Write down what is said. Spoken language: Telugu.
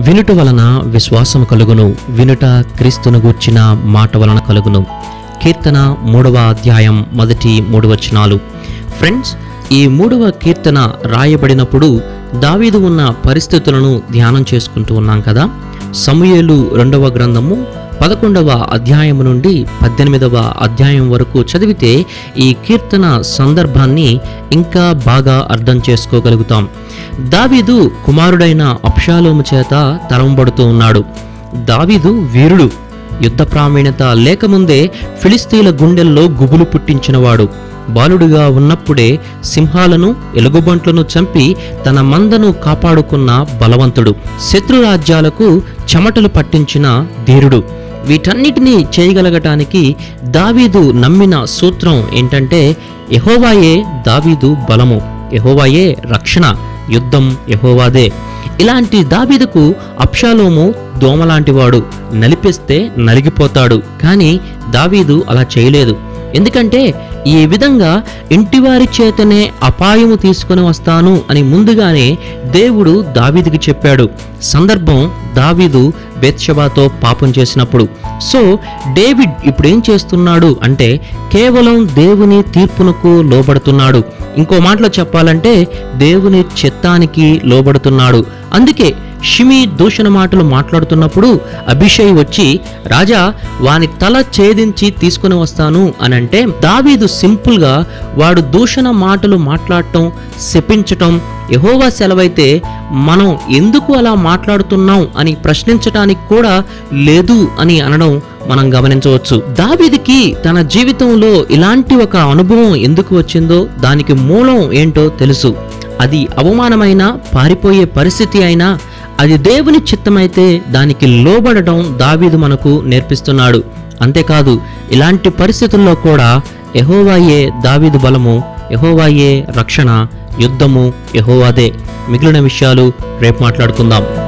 వినుట వలన విశ్వాసము కలుగును వినుట క్రీస్తును గూర్చిన మాట వలన కలుగును కీర్తన మూడవ అధ్యాయం మొదటి మూడు వచనాలు ఫ్రెండ్స్ ఈ మూడవ కీర్తన రాయబడినప్పుడు దావీదు ఉన్న పరిస్థితులను ధ్యానం చేసుకుంటూ ఉన్నాం కదా సమూయేలు రెండవ గ్రంథము పదకొండవ అధ్యాయం నుండి పద్దెనిమిదవ అధ్యాయం వరకు చదివితే ఈ కీర్తన సందర్భాన్ని ఇంకా బాగా అర్థం చేసుకోగలుగుతాం దావీదు కుమారుడైన అప్షాలోము చేత తరంబడుతూ ఉన్నాడు దావీదు వీరుడు యుద్ధ ప్రావీణ్యత లేకముందే ఫిలిస్తీన్ల గుండెల్లో గుబులు పుట్టించినవాడు బాలుడిగా ఉన్నప్పుడే సింహాలను ఎలుగుబంట్లను చంపి తన మందను కాపాడుకున్న బలవంతుడు శత్రు రాజ్యాలకు చెమటలు పట్టించిన ధీరుడు వీటన్నిటినీ చేయగలగటానికి దావీదు నమ్మిన సూత్రం ఏంటంటే యహోవాయే దావీదు బలము యహోవాయే రక్షణ యుద్ధం యహోవాదే ఇలాంటి దావీదుకు అప్షాలోము దోమలాంటివాడు నలిపేస్తే నలిగిపోతాడు కానీ దావీదు అలా చేయలేదు ఎందుకంటే ఈ విధంగా ఇంటివారి చేతనే అపాయము తీసుకొని వస్తాను అని ముందుగానే దేవుడు దావీదుకి చెప్పాడు సందర్భం దావీదు బేత్షబాతో పాపం చేసినప్పుడు సో డేవిడ్ ఇప్పుడు ఏం చేస్తున్నాడు అంటే కేవలం దేవుని తీర్పునకు లోబడుతున్నాడు ఇంకో మాటలో చెప్పాలంటే దేవుని చిత్తానికి లోబడుతున్నాడు అందుకే షిమి దూషణ మాటలు మాట్లాడుతున్నప్పుడు అభిషేక్ వచ్చి రాజా వాని తల ఛేదించి తీసుకుని వస్తాను అని అంటే దావీదు సింపుల్గా వాడు దూషణ మాటలు మాట్లాడటం శపించటం యహోవా సెలవైతే మనం ఎందుకు అలా మాట్లాడుతున్నాం అని ప్రశ్నించటానికి కూడా లేదు అని అనడం మనం గమనించవచ్చు దావీదికి తన జీవితంలో ఇలాంటి ఒక అనుభవం ఎందుకు వచ్చిందో దానికి మూలం ఏంటో తెలుసు అది అవమానమైన పారిపోయే పరిస్థితి అయినా అది దేవుని చిత్తమైతే దానికి లోబడటం దావీదు మనకు నేర్పిస్తున్నాడు అంతేకాదు ఇలాంటి పరిస్థితుల్లో కూడా యహోవాయే దావీదు బలము యహోవాయే రక్షణ యుద్ధము యహోవాదే మిగిలిన విషయాలు రేపు మాట్లాడుకుందాం